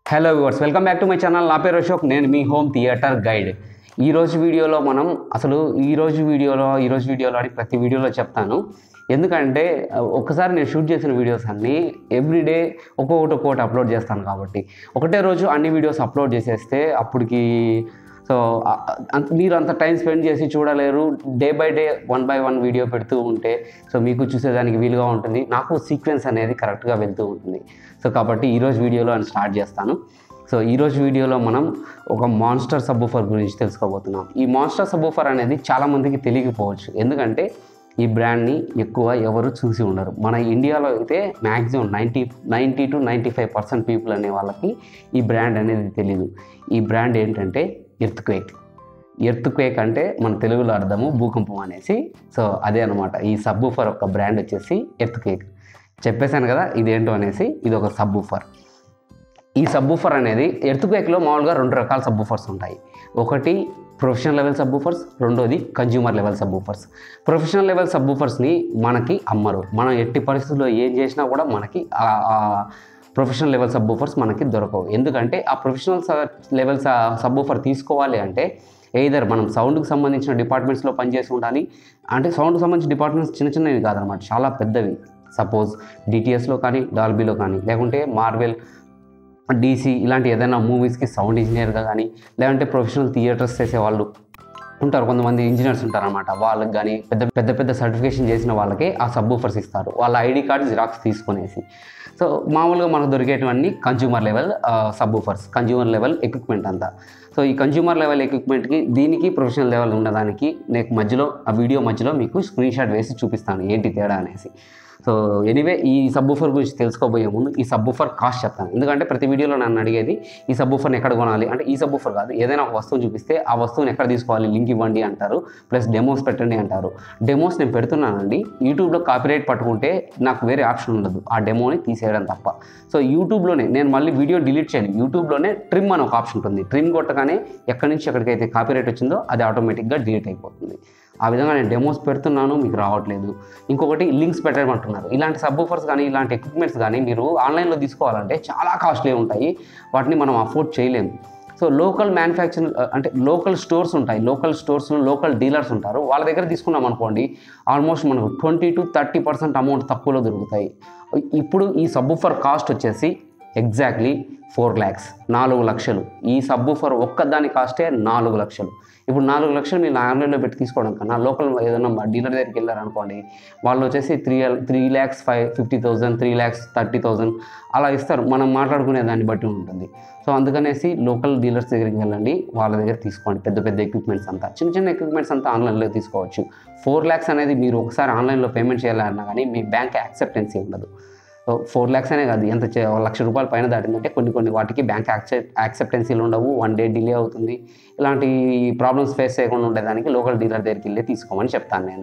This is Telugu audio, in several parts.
Hello viewers welcome back to my channel నా పేరు అశోక్ నేను మీ హోమ్ థియేటర్ గైడ్ ఈ రోజు వీడియోలో మనం అసలు ఈ రోజు వీడియోలో ఈ రోజు వీడియోలో అని ప్రతి వీడియోలో చెప్తాను ఎందుకంటే ఆ, ఒక్కసారి నేను షూట్ చేసిన వీడియోస్ అన్నీ ఎవ్రీడే ఒక్కొక్కటి ఒక్కొక్కటి అప్లోడ్ చేస్తాను కాబట్టి ఒకటే రోజు అన్ని వీడియోస్ అప్లోడ్ చేసేస్తే అప్పటికి సో ఆ- అంత- మీరు అంత టైం స్పెండ్ చేసి చూడలేరు day by day one by one video పెడుతూ ఉంటే సో మీకు చూసేదానికి వీలుగా ఉంటుంది నాకు సీక్వెన్స్ అనేది కరెక్ట్గా వెళ్తూ ఉంటుంది సో కాబట్టి ఈరోజు వీడియోలో నేను స్టార్ట్ చేస్తాను సో ఈరోజు వీడియోలో మనం ఒక మాన్స్టర్ సబ్బూఫర్ గురించి తెలుసుకోబోతున్నాం ఈ మాన్స్టర్ సబ్బూఫర్ అనేది చాలామందికి తెలియకపోవచ్చు ఎందుకంటే ఈ బ్రాండ్ని ఎక్కువ ఎవరు చూసి ఉండరు మన ఇండియాలో అయితే maximum ninety ninety to ninety five percent people అనే వాళ్ళకి ఈ బ్రాండ్ అనేది తెలియదు ఈ బ్రాండ్ ఏంటంటే ఎర్త్ క్వేక్ ఎర్త్ క్వేక్ అంటే మన తెలుగులో అర్థము భూకంపం అనేసి సో అదే అనమాట ఈ సబ్బూఫర్ ఒక బ్రాండ్ వచ్చేసి ఎర్త్ క్వేక్ చెప్పేశాను కదా ఇదేంటో అనేసి ఇది ఒక సబ్బూఫర్ ఈ సబ్బూఫర్ అనేది ఎర్త్క్వేక్లో మామూలుగా రెండు రకాల సబ్బూఫర్స్ ఉంటాయి ఒకటి ప్రొఫెషనల్ లెవెల్ సబ్బూఫర్స్ రెండోది consumer level subwoofers professional level సబ్బూఫర్స్ని మనకి అమ్మరు మనం ఎట్టి పరిస్థితుల్లో ఏం చేసినా కూడా మనకి ఆ- ఆ ప్రొఫెషనల్ లెవెల్ సబ్బూఫర్స్ మనకి దొరకవు ఎందుకంటే ఆ ప్రొఫెషనల్ లెవెల్ సబ్బూఫర్ తీసుకోవాలి అంటే ఎయిదర్ మనం సౌండ్కి సంబంధించిన డిపార్ట్మెంట్స్లో పనిచేసి ఉండాలి అంటే సౌండ్కి సంబంధించిన డిపార్ట్మెంట్స్ చిన్న చిన్నవి కాదనమాట చాలా పెద్దవి సపోజ్ డిటిఎస్లో కానీ డాల్బీలో కానీ లేకుంటే మార్వెల్ డీసీ ఇలాంటి ఏదైనా మూవీస్కి సౌండ్ ఇంజనీర్గా కానీ లేదంటే ప్రొఫెషనల్ థియేటర్స్ చేసే వాళ్ళు ఉంటారు కొంతమంది ఇంజనీర్స్ ఉంటారనమాట వాళ్ళకి కానీ పెద్ద పెద్ద పెద్ద సర్టిఫికేషన్ చేసిన వాళ్ళకే ఆ సబ్బూఫర్స్ ఇస్తారు వాళ్ళ ఐడి కార్డ్ జిరాక్స్ తీసుకునేసి సో మామూలుగా మనకు దొరికేటివన్నీ consumer level subwoofers consumer level equipment అంతా సో ఈ కన్జ్యూమర్ లెవెల్ ఎక్విప్మెంట్కి దీనికి ప్రొఫెషనల్ లెవెల్ ఉన్నదానికి నేను మధ్యలో ఆ వీడియో మధ్యలో మీకు స్క్రీన్ షాట్ వేసి చూపిస్తాను ఏంటి తేడా అనేసి సో ఎనీవే ఈ సబ్బూఫర్ గురించి తెలుసుకోబోయే ముందు ఈ సబ్బూఫర్ కాస్ట్ చెప్తాను ఎందుకంటే ప్రతి వీడియోలో నన్ను అడిగేది ఈ సబ్బూఫర్ని ఎక్కడ కొనాలి అంటే ఈ సబ్బూఫర్ కాదు ఏదైనా ఒక వస్తువు చూపిస్తే ఆ వస్తువుని ఎక్కడ తీసుకోవాలి లింక్ ఇవ్వండి అంటారు ప్లస్ డెమోస్ పెట్టండి అంటారు డెమోస్ నేను పెడుతున్నానండి యూట్యూబ్లో కాపీరైట్ పట్టుకుంటే నాకు వేరే ఆప్షన్ ఉండదు ఆ డెమోని తీసేయడం తప్ప సో యూట్యూబ్లోనే నేను మళ్ళీ వీడియో డిలీట్ చేయను యూట్యూబ్లోనే ట్రిమ్ అని ఒక ఆప్షన్ ఉంటుంది ట్రిమ్ కొట్టగానే ఎక్కడి నుంచి ఎక్కడికైతే కాపీరైట్ వచ్చిందో అది ఆటోమేటిక్గా డిలీట్ అయిపోతుంది ఆ విధంగా నేను డెమోస్ పెడుతున్నాను మీకు రావట్లేదు ఇంకొకటి లింక్స్ పెట్టమంటున్నారు ఇలాంటి సబ్బూఫర్స్ కానీ ఇలాంటి ఎక్విప్మెంట్స్ కానీ మీరు ఆన్లైన్లో తీసుకోవాలంటే చాలా కాస్ట్లీ ఉంటాయి వాటిని మనం అఫోర్డ్ చేయలేము సో లోకల్ మ్యానుఫ్యాక్చర్ అంటే లోకల్ స్టోర్స్ ఉంటాయి లోకల్ స్టోర్స్లో లోకల్ డీలర్స్ ఉంటారు వాళ్ళ దగ్గర తీసుకున్నాం అనుకోండి ఆల్మోస్ట్ మనకు twenty to thirty percent amount తక్కువలో దొరుకుతాయి ఇప్పుడు ఈ సబ్బూఫర్ కాస్ట్ వచ్చేసి ఎగ్జాక్ట్లీ ఫోర్ ల్యాక్స్ నాలుగు లక్షలు ఈ సబ్బూఫర్ ఒక్కదాని కాస్టే నాలుగు లక్షలు ఇప్పుడు నాలుగు లక్షలు మీరు ఆన్లైన్లో పెట్టి తీసుకోవడం కన్నా లోకల్ ఏదైనా డీలర్ దగ్గరికి వెళ్ళారనుకోండి వాళ్ళు వచ్చేసి three three lakhs five fifty thousand three lakhs thirty thousand అలా ఇస్తారు మనం మాట్లాడుకునే దాన్ని బట్టి ఉంటుంది సో అందుకనేసి లోకల్ డీలర్స్ దగ్గరికి వెళ్ళండి వాళ్ళ దగ్గర తీసుకోండి పెద్ద పెద్ద ఎక్విప్మెంట్స్ అంతా చిన్న చిన్న ఎక్విప్మెంట్స్ అంతా ఆన్లైన్లో తీసుకోవచ్చు ఫోర్ ల్యాక్స్ అనేది మీరు ఒకసారి ఆన్లైన్లో పేమెంట్ చేయాలన్నా కానీ మీ బ్యాంక్ యాక్సెప్టెన్సీ ఉండదు సో ఫోర్ ల్యాక్స్ అనే కాదు ఎంత చే- లక్ష రూపాయల పైన దాటిందంటే కొన్ని కొన్ని వాటికి బ్యాంక్ యాక్సెప్ట్ యాక్సెప్టెన్సీలు ఉండవు వన్ డే డిలే అవుతుంది ఇలాంటి ప్రాబ్లమ్స్ ఫేస్ చేయకుండా ఉండేదానికి లోకల్ డీలర్ దగ్గరికి వెళ్ళి తీసుకోమని చెప్తాను నేను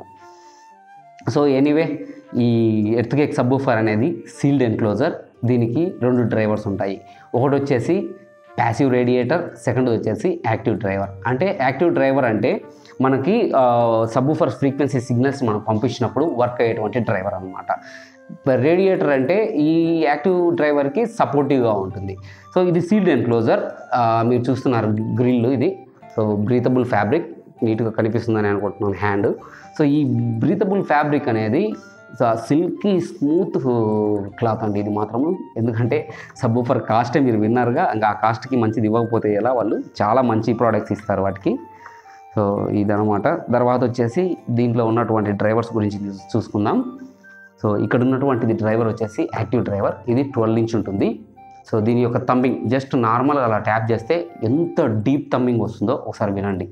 సో ఎనీవే ఈ ఎర్త్కేక్ సబ్బూఫర్ అనేది సీల్డ్ ఎన్క్లోజర్ దీనికి రెండు డ్రైవర్స్ ఉంటాయి ఒకటి వచ్చేసి ప్యాసివ్ రేడియేటర్ సెకండ్ వచ్చేసి యాక్టివ్ డ్రైవర్ అంటే యాక్టివ్ డ్రైవర్ అంటే మనకి సబ్బూఫర్ ఫ్రీక్వెన్సీ సిగ్నల్స్ మనం పంపించినప్పుడు వర్క్ అయ్యేటువంటి డ్రైవర్ అనమాట రేడియేటర్ అంటే ఈ యాక్టివ్ డ్రైవర్కి సపోర్టివ్గా ఉంటుంది సో ఇది సీల్డ్ ఎన్క్లోజర్ మీరు చూస్తున్నారు గ్రిల్ ఇది సో బ్రీతబుల్ ఫ్యాబ్రిక్ నీట్గా కనిపిస్తుందని అనుకుంటున్నాను హ్యాండ్ సో ఈ బ్రీతబుల్ ఫ్యాబ్రిక్ అనేది సిల్కీ స్మూత్ క్లాత్ అండి ఇది మాత్రము ఎందుకంటే సబ్బూఫర్ కాస్టే మీరు విన్నారుగా ఇంకా ఆ కాస్ట్కి మంచిది ఇవ్వకపోతే ఎలా వాళ్ళు చాలా మంచి ప్రోడక్ట్స్ ఇస్తారు వాటికి సో ఇదనమాట తర్వాత వచ్చేసి దీంట్లో ఉన్నటువంటి డ్రైవర్స్ గురించి చూ- చూసుకుందాం సో ఇక్కడ ఉన్నటువంటిది డ్రైవర్ వచ్చేసి యాక్టివ్ డ్రైవర్ ఇది ట్వెల్వ్ ఇంచ్ ఉంటుంది సో దీని యొక్క తంబింగ్ జస్ట్ నార్మల్గా అలా ట్యాప్ చేస్తే ఎంత డీప్ తంబింగ్ వస్తుందో ఒకసారి వినండి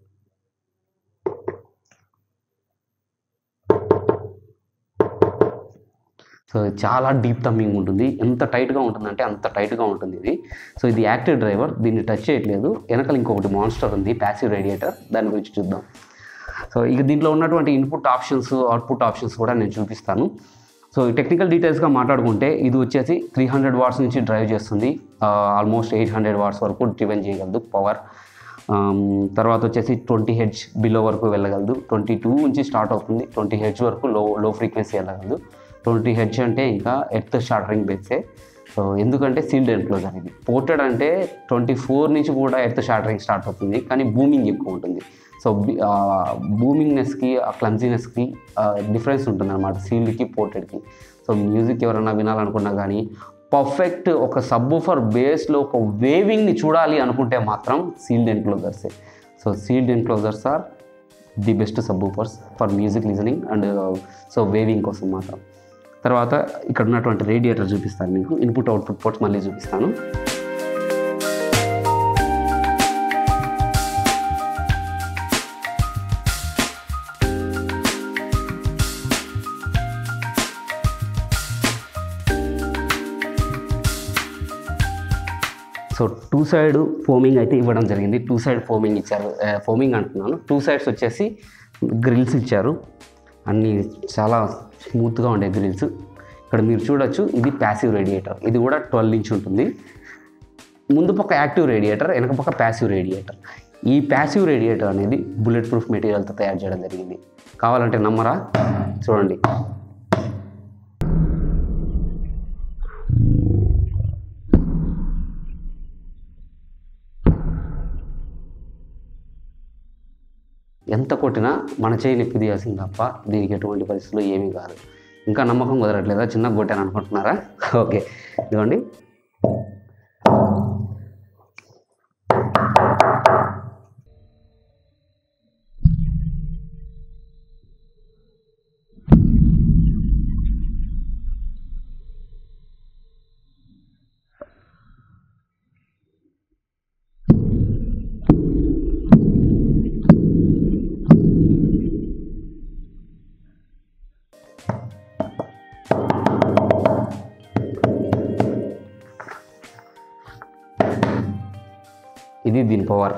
సో చాలా డీప్ తమ్మింగ్ ఉంటుంది ఎంత టైట్గా ఉంటుందంటే అంత టైట్గా ఉంటుంది ఇది సో ఇది యాక్టివ్ డ్రైవర్ దీన్ని టచ్ చేయట్లేదు వెనకాల ఇంకొకటి మాన్స్టర్ ఉంది ప్యాసివ్ రేడియేటర్ దాని గురించి చూద్దాం సో ఇక దీంట్లో ఉన్నటువంటి ఇన్పుట్ ఆప్షన్స్ అవుట్పుట్ ఆప్షన్స్ కూడా నేను చూపిస్తాను సో ఈ టెక్నికల్ డీటెయిల్స్గా మాట్లాడుకుంటే ఇది వచ్చేసి త్రీ హండ్రెడ్ వాట్స్ నుంచి డ్రైవ్ చేస్తుంది ఆల్మోస్ట్ ఎయిట్ హండ్రెడ్ వాట్స్ వరకు డ్రివెన్ చేయగలదు పవర్ తర్వాత వచ్చేసి ట్వంటీ హెడ్జ్ బిలో వరకు వెళ్ళగలదు ట్వంటీ టూ నుంచి స్టార్ట్ అవుతుంది ట్వంటీ హెడ్జ్ వరకు లో లో ఫ్రీక్వెన్సీ వెళ్ళగలదు ట్వంటీ హెడ్జ్ అంటే ఇంకా ఎర్త్ షార్టరింగ్ బేసే సో ఎందుకంటే సీల్డ్ ఎన్క్లోజర్ ఇది పోర్టెడ్ అంటే ట్వంటీ ఫోర్ నుంచి కూడా ఎర్త్ షాటరింగ్ స్టార్ట్ అవుతుంది కానీ బూమింగ్ ఎక్కువ ఉంటుంది సో బూమింగ్నెస్కి ఆ క్లమ్జీనెస్కి డిఫరెన్స్ ఉంటుంది అనమాట సీల్డ్కి పోర్టెడ్కి సో మ్యూజిక్ ఎవరైనా వినాలనుకున్నా కానీ పర్ఫెక్ట్ ఒక సబ్బూఫర్ బేస్లో ఒక వేవింగ్ని చూడాలి అనుకుంటే మాత్రం సీల్డ్ ఎన్క్లోజర్సే so sealed enclosures are the best subwoofers for music listening and so waving కోసం మాత్రం తర్వాత ఇక్కడ ఉన్నటువంటి రేడియేటర్ చూపిస్తాను మీకు ఇన్పుట్ అవుట్పుట్ పోర్ట్స్ మళ్ళీ చూపిస్తాను సో టూ సైడ్ ఫోమింగ్ అయితే ఇవ్వడం జరిగింది టూ సైడ్ ఫోమింగ్ ఇచ్చారు ఫోమింగ్ అంటున్నాను టూ సైడ్స్ వచ్చేసి గ్రిల్స్ ఇచ్చారు అన్నీ చాలా స్మూత్గా ఉండే గ్రిల్స్ ఇక్కడ మీరు చూడొచ్చు ఇది ప్యాసివ్ రేడియేటర్ ఇది కూడా ట్వెల్వ్ ఇంచ్ ఉంటుంది ముందు పక్క యాక్టివ్ రేడియేటర్ వెనక పక్క ప్యాసివ్ రేడియేటర్ ఈ ప్యాసివ్ రేడియేటర్ అనేది బుల్లెట్ ప్రూఫ్ మెటీరియల్తో తయారు చేయడం జరిగింది కావాలంటే నమ్మరా చూడండి ఎంత కొట్టినా మన చేయి నొప్పి తీయాల్సింది తప్ప దీనికి ఎటువంటి పరిస్థితుల్లో ఏమీ కాదు ఇంకా నమ్మకం కుదరట్లేదా చిన్న కొట్టాను అనుకుంటున్నారా ఓకే ఇదిగోండి ఇది దీని పవర్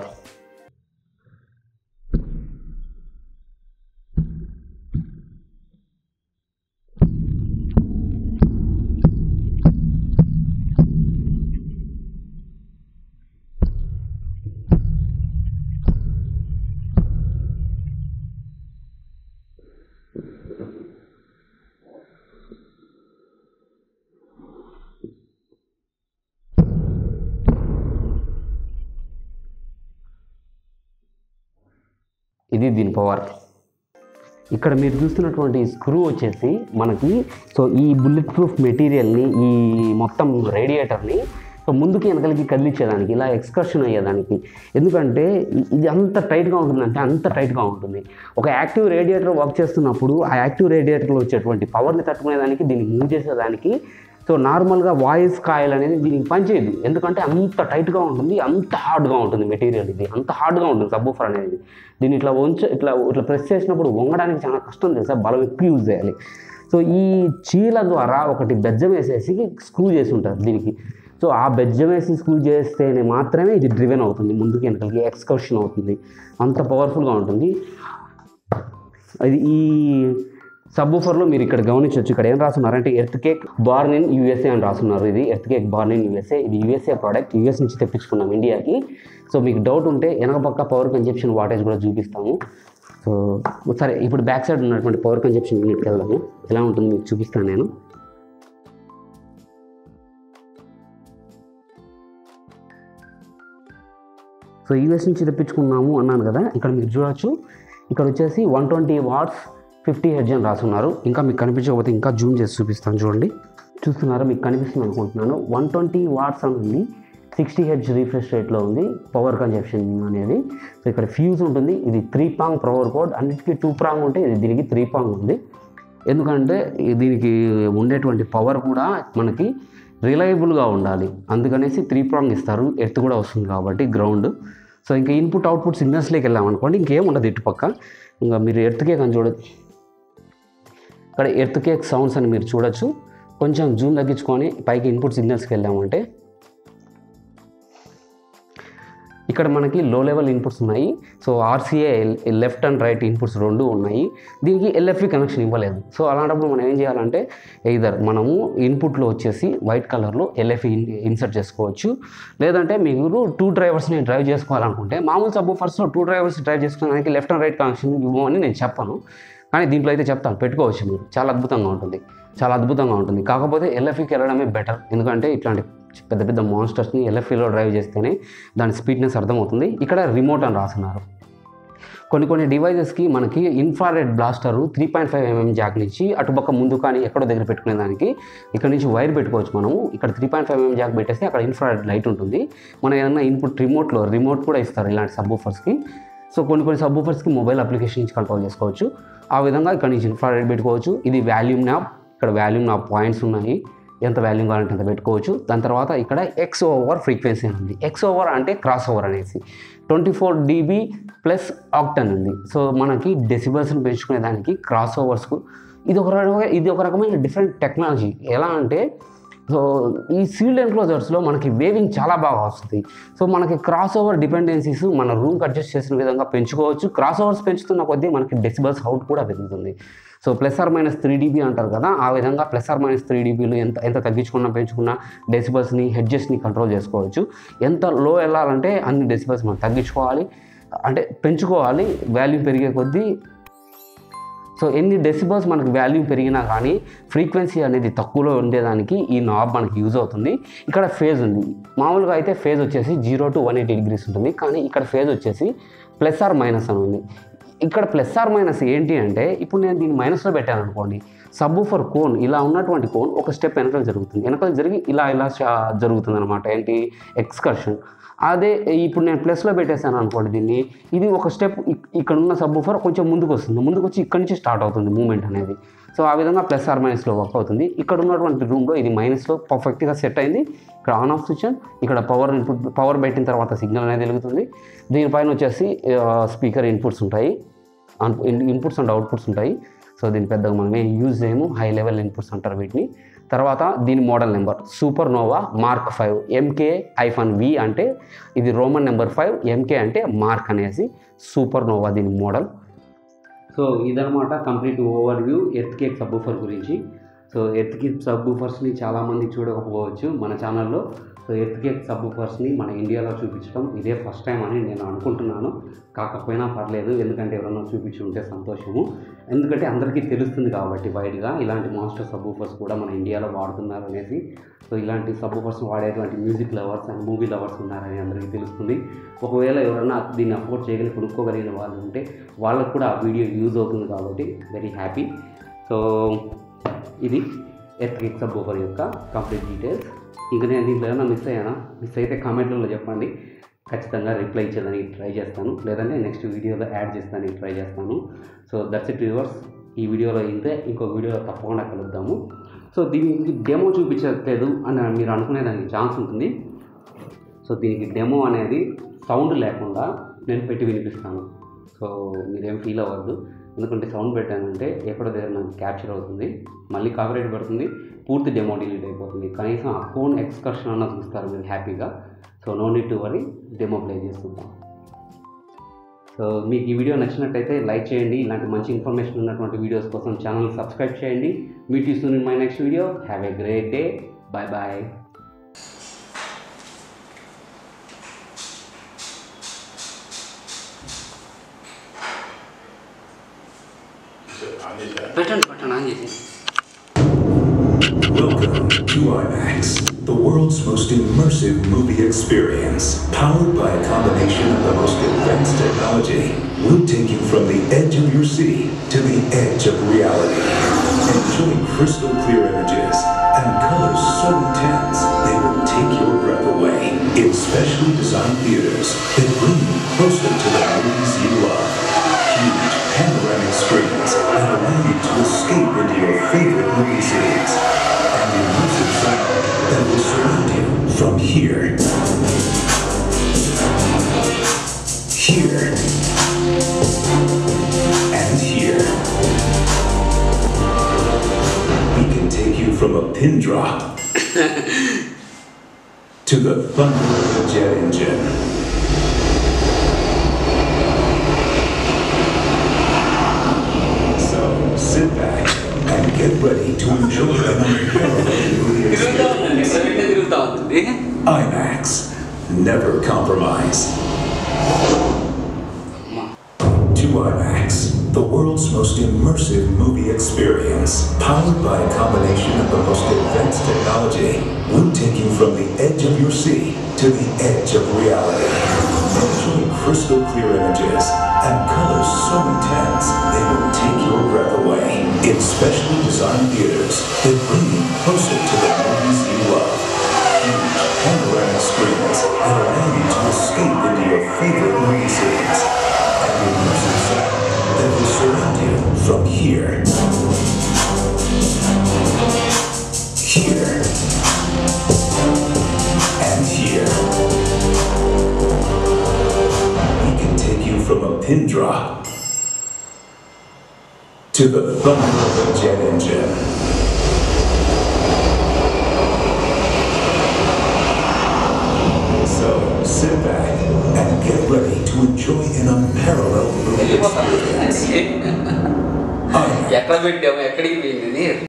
ఇది దీని పవర్ ఇక్కడ మీరు చూస్తున్నటువంటి స్క్రూ వచ్చేసి మనకి సో ఈ బుల్లెట్ ప్రూఫ్ మెటీరియల్ని ఈ మొత్తం రేడియేటర్ని సో ముందుకి వెనకలికి కదిలించేదానికి ఇలా ఎక్స్కర్షన్ అయ్యేదానికి ఎందుకంటే ఇ- ఇది అంత టైట్గా ఉంటుందంటే అంత టైట్గా ఉంటుంది ఒక యాక్టివ్ రేడియేటర్ వర్క్ చేస్తున్నప్పుడు ఆ యాక్టివ్ రేడియేటర్లో వచ్చేటువంటి పవర్ని తట్టుకునేదానికి దీన్ని మూవ్ చేసేదానికి సో నార్మల్గా వాయిస్ కాయిల్ అనేది దీనికి పనిచేయదు ఎందుకంటే అంత టైట్గా ఉంటుంది అంత హార్డ్గా ఉంటుంది మెటీరియల్ ఇది అంత హార్డ్గా ఉంటుంది సబ్బూఫర్ అనేది దీన్ని ఇట్లా వంచ ఇట్లా ఇట్లా ప్రెస్ చేసినప్పుడు వంగడానికి చాలా కష్టం తెలుసా బలం ఎక్కువ యూజ్ చేయాలి సో ఈ చీల ద్వారా ఒకటి బెజ్జం వేసేసి స్క్రూ చేసి ఉంటారు దీనికి సో ఆ బెజ్జం వేసి స్క్రూ చేస్తేనే మాత్రమే ఇది డ్రివెన్ అవుతుంది ముందుకి వెనకలికి ఎక్స్కర్షన్ అవుతుంది అంత పవర్ఫుల్గా ఉంటుంది అది ఈ సబ్బూఫర్లో మీరు ఇక్కడ గమనించవచ్చు ఇక్కడ ఏం రాస్తున్నారంటే Earthquake born in USA అని రాస్తున్నారు ఇది Earthquake born in USA ఇది యూఎస్ఏ ప్రోడక్ట్ యూఎస్ నుంచి తెప్పించుకున్నాం ఇండియాకి సో మీకు డౌట్ ఉంటే వెనక పక్క పవర్ కన్జప్షన్ వాటేజ్ కూడా చూపిస్తాము సో సరే ఇప్పుడు బ్యాక్ సైడ్ ఉన్నటువంటి పవర్ కన్జప్షన్ యూనిట్కి వెళ్దాము ఎలా ఉంటుంది మీకు చూపిస్తాను నేను సో యూఎస్ నుంచి తెప్పించుకున్నాము అన్నాను కదా ఇక్కడ మీరు చూడొచ్చు ఇక్కడ వచ్చేసి one twenty watts fifty hertz అని రాసున్నారు ఇంకా మీకు కనిపించకపోతే ఇంకా జూమ్ చేసి చూపిస్తాను చూడండి చూస్తున్నారా మీకు కనిపిస్తుంది అనుకుంటున్నాను వన్ ట్వంటీ వాట్స్ అని ఉంది సిక్స్టీ హెడ్జ్ రీఫ్రెష్ రేట్లో ఉంది పవర్ కన్జప్షన్ అనేది సో ఇక్కడ ఫ్యూజ్ ఉంటుంది ఇది త్రీ ప్రాంగ్ పవర్ కోడ్ అన్నిటికీ టూ ప్రాంగ్ ఉంటే ఇది దీనికి త్రీ ప్రాంగ్ ఉంది ఎందుకంటే ఈ దీనికి ఉండేటువంటి పవర్ కూడా మనకి రిలయబుల్గా ఉండాలి అందుకనేసి త్రీ ప్రాంగ్ ఇస్తారు ఎర్త్ కూడా వస్తుంది కాబట్టి గ్రౌండ్ సో ఇంకా ఇన్పుట్ అవుట్పుట్ సిగ్నల్స్లోకి వెళ్ళామనుకోండి ఇంకేం ఉండదు ఇటు పక్క ఇంకా మీరు ఎర్త్ కేక్ అని చూడదు ఇక్కడ ఎర్త్ కేక్ సౌండ్స్ అని మీరు చూడొచ్చు కొంచెం జూమ్ తగ్గించుకొని పైకి ఇన్పుట్ సిగ్నల్స్కి వెళ్ళామంటే ఇక్కడ మనకి లో లెవెల్ ఇన్పుట్స్ ఉన్నాయి so RCA left and right inputs రెండు ఉన్నాయి దీనికి ఎల్ఎఫ్ఈ కనెక్షన్ ఇవ్వలేదు సో అలాంటప్పుడు మనం ఏం చేయాలంటే ఎయిదర్ మనము ఇన్పుట్లో వచ్చేసి వైట్ కలర్లో ఎల్ఎఫ్ఈ ఇన్సర్ట్ చేసుకోవచ్చు లేదంటే మీరు టూ డ్రైవర్స్ని డ్రైవ్ చేసుకోవాలనుకుంటే మామూలు సబ్బూఫర్స్లో టూ డ్రైవర్స్ డ్రైవ్ చేసుకోవడానికి లెఫ్ట్ అండ్ రైట్ కనెక్షన్ ఇవ్వమని నేను చెప్పను కానీ దీంట్లో అయితే చెప్తాను పెట్టుకోవచ్చు మీరు చాలా అద్భుతంగా ఉంటుంది చాలా అద్భుతంగా ఉంటుంది కాకపోతే ఎల్ఎఫ్ఈకి వెళ్ళడమే బెటర్ ఎందుకంటే ఇట్లాంటి పెద్ద పెద్ద మాన్స్టర్స్ని ఎల్ఎఫ్ఈలో డ్రైవ్ చేస్తేనే దాని స్పీడ్నెస్ అర్థమవుతుంది ఇక్కడ రిమోట్ అని రాస్తున్నారు కొన్ని కొన్ని డివైజెస్కి మనకి infrared blaster three point five mm jack నుంచి అటుపక్క ముందు కానీ ఎక్కడో దగ్గర పెట్టుకునే దానికి ఇక్కడ నుంచి వైర్ పెట్టుకోవచ్చు మనము ఇక్కడ three point five mm jack పెట్టేస్తే అక్కడ ఇన్ఫ్రారెడ్ లైట్ ఉంటుంది మనం ఏదైనా ఇన్పుట్ రిమోట్లో రిమోట్ కూడా ఇస్తారు ఇలాంటి సబ్బూఫర్స్కి సో కొన్ని కొన్ని సబ్బూఫర్స్కి మొబైల్ అప్లికేషన్ నుంచి కంట్రోల్ చేసుకోవచ్చు ఆ విధంగా ఇక్కడ నుంచి ఇన్ఫ్రారెడ్ పెట్టుకోవచ్చు ఇది వాల్యూమ్ నాప్ ఇక్కడ వాల్యూమ్ నాప్ పాయింట్స్ ఉన్నాయి ఎంత వాల్యూమ్ కావాలంటే అంత పెట్టుకోవచ్చు దాని తర్వాత ఇక్కడ ఎక్స్ ఓవర్ ఫ్రీక్వెన్సీ అని ఉంది ఎక్స్ ఓవర్ అంటే క్రాస్ ఓవర్ అనేసి twenty four dB plus octave ఉంది సో మనకి డెసిబల్స్ని పెంచుకునే దానికి క్రాస్ ఓవర్స్కు ఇది ఒక రకమైన ఇది ఒక రకమైన డిఫరెంట్ టెక్నాలజీ ఎలా అంటే సో ఈ సీల్డ్ ఎన్క్లోజర్స్లో మనకి వేవింగ్ చాలా బాగా వస్తుంది సో మనకి క్రాస్ ఓవర్ డిపెండెన్సీస్ మన రూమ్కి అడ్జస్ట్ చేసిన విధంగా పెంచుకోవచ్చు క్రాస్ ఓవర్స్ పెంచుతున్న కొద్దీ మనకి డెసిబల్స్ అవుట్ కూడా పెరుగుతుంది so plus or minus three dB అంటారు కదా ఆ విధంగా ప్లస్ ఆర్ మైనస్ త్రీ డీబీలు ఎంత ఎంత తగ్గించుకున్నా పెంచుకున్నా డెసిబల్స్ని హెడ్జెస్ని కంట్రోల్ చేసుకోవచ్చు ఎంత లో వెళ్ళాలంటే అన్ని డెసిబల్స్ మనం తగ్గించుకోవాలి అంటే పెంచుకోవాలి వాల్యూ పెరిగే కొద్దీ సో ఎన్ని డెసిబల్స్ మనకి వాల్యూ పెరిగినా కానీ ఫ్రీక్వెన్సీ అనేది తక్కువలో ఉండేదానికి ఈ నాబ్ మనకి యూజ్ అవుతుంది ఇక్కడ ఫేజ్ ఉంది మామూలుగా అయితే ఫేజ్ వచ్చేసి zero to one eighty degrees ఉంటుంది కానీ ఇక్కడ ఫేజ్ వచ్చేసి ప్లస్ ఆర్ మైనస్ అని ఉంది ఇక్కడ ప్లస్ ఆర్ మైనస్ ఏంటి అంటే ఇప్పుడు నేను దీన్ని మైనస్లో పెట్టాను అనుకోండి సబ్బు ఫర్ కోన్ ఇలా ఉన్నటువంటి కోన్ ఒక స్టెప్ వెనకాల జరుగుతుంది వెనకాల జరిగి ఇలా ఇలా జరుగుతుంది అనమాట ఏంటి ఎక్స్కర్షన్ అదే ఇప్పుడు నేను ప్లస్లో పెట్టేశాను అనుకోండి దీన్ని ఇది ఒక స్టెప్ ఇక్కడ ఉన్న సబ్బుఫర్ కొంచెం ముందుకు వస్తుంది ముందుకు వచ్చి ఇక్కడ నుంచి స్టార్ట్ అవుతుంది మూమెంట్ అనేది సో ఆ విధంగా ప్లస్ ఆర్ మైనస్లో వర్క్ అవుతుంది ఇక్కడ ఉన్నటువంటి రూమ్లో ఇది మైనస్లో పర్ఫెక్ట్గా సెట్ అయింది ఇక్కడ ఆన్ ఆఫ్ స్విచ్ ఇక్కడ పవర్ ఇన్పుట్ పవర్ పెట్టిన తర్వాత సిగ్నల్ అనేది వెలుగుతుంది దీనిపైన వచ్చేసి స్పీకర్ ఇన్పుట్స్ ఉంటాయి ఇన్పుట్స్ అండ్ అవుట్పుట్స్ ఉంటాయి సో దీని పెద్దగా మనం ఏం యూజ్ చేయము హై లెవెల్ ఇన్పుట్స్ అంటారు వీటిని తర్వాత దీని model number Super Nova mark five MK ఐఫోన్ వి అంటే ఇది రోమన్ నెంబర్ ఫైవ్ ఎంకే అంటే మార్క్ అనేసి సూపర్ నోవా దీని మోడల్ సో ఇదనమాట complete over view Earthquake subwoofer గురించి సో ఎర్త్ కేక్ సబ్బూఫర్స్ని చాలామంది చూడకపోవచ్చు మన ఛానల్లో సో ఎర్త్ కేక్ సబ్బూఫర్స్ని మన ఇండియాలో చూపించడం ఇదే ఫస్ట్ టైం అని నేను అనుకుంటున్నాను కాకపోయినా పర్లేదు ఎందుకంటే ఎవరన్నా చూపించి ఉంటే సంతోషము ఎందుకంటే అందరికీ తెలుస్తుంది కాబట్టి వైడ్గా ఇలాంటి మాస్టర్ సబ్బూఫర్స్ కూడా మన ఇండియాలో వాడుతున్నారు అనేసి సో ఇలాంటి సబ్బూఫర్స్ వాడేటువంటి music lovers and movie lovers ఉన్నారని అందరికీ తెలుస్తుంది ఒకవేళ ఎవరన్నా దీన్ని అఫోర్డ్ చేయగలిగి కొనుక్కోగలిగిన వాళ్ళు ఉంటే వాళ్ళకు కూడా ఆ వీడియో యూజ్ అవుతుంది కాబట్టి వెరీ హ్యాపీ సో ఇది ఎర్త్కిక్ సబ్బూఫర్ యొక్క కంప్లీట్ డీటెయిల్స్ ఇంకా నేను దీంట్లో ఏమైనా మిస్ అయ్యానా మిస్ అయితే కామెంట్లలో చెప్పండి ఖచ్చితంగా రిప్లై ఇచ్చేదానికి ట్రై చేస్తాను లేదంటే నెక్స్ట్ వీడియోలో యాడ్ చేస్తానికి ట్రై చేస్తాను సో దట్స్ ఇట్ వ్యూవర్స్ ఈ వీడియోలో ఇంతే ఇంకో వీడియోలో తప్పకుండా కలుద్దాము సో దీనికి డెమో చూపించట్లేదు అని మీరు అనుకునే దానికి ఛాన్స్ ఉంటుంది సో దీనికి డెమో అనేది సౌండ్ లేకుండా నేను పెట్టి వినిపిస్తాను సో మీరేం ఫీల్ అవ్వద్దు ఎందుకంటే సౌండ్ పెట్టానంటే ఎక్కడో దగ్గర నాకు క్యాప్చర్ అవుతుంది మళ్ళీ కాపరేట్ పడుతుంది పూర్తి డెమో డిలీట్ అయిపోతుంది కనీసం ఆ ఫోన్ ఎక్స్కర్షన్ అన్న చూస్తారు మీరు హ్యాపీగా so no need to worry demo play చేస్తుంటాం సో మీకు ఈ వీడియో నచ్చినట్టయితే లైక్ చేయండి ఇలాంటి మంచి ఇన్ఫర్మేషన్ ఉన్నటువంటి వీడియోస్ కోసం ఛానల్ సబ్స్క్రైబ్ చేయండి meet you soon in my next video have a great day bye bye పెట్టండి పెట్టండి ఆన్ చేసి Welcome to IMAX, the world's most immersive movie experience. Powered by a combination of the most advanced technology, we'll take you from the edge of your seat to the edge of reality. Enjoy crystal clear images and colors so intense they will take your breath away. In specially designed theaters that bring you closer to the movies you love. Huge panoramic screens that allow you to escape into your favorite movie scenes and immersive sound that will surround you from here. Here. And here. We can take you from a pin drop to the thunder of a jet engine. So sit back and get ready to enjoy an unparalleled movie experience. తిరుగుతూ ఉంటుంది IMAX. Never compromise. To IMAX. the world's most immersive movie experience. Powered by a combination of the most advanced technology, we'll take you from the edge of your seat to the edge of reality. Enjoy crystal clear images and colors so intense they will take your breath away. In specially designed theaters that bring you closer to the movies you love. Huge panoramic screens that allow you to escape into your favorite movie scenes. And immersive sound that will surround you from here. Here. And here. We can take you from a pin drop to the thunder of a jet engine. So sit back and get ready to enjoy an unparalleled movie experience. IMAX. ఎక్కడ పెట్టాము ఎక్కడికి పోయింది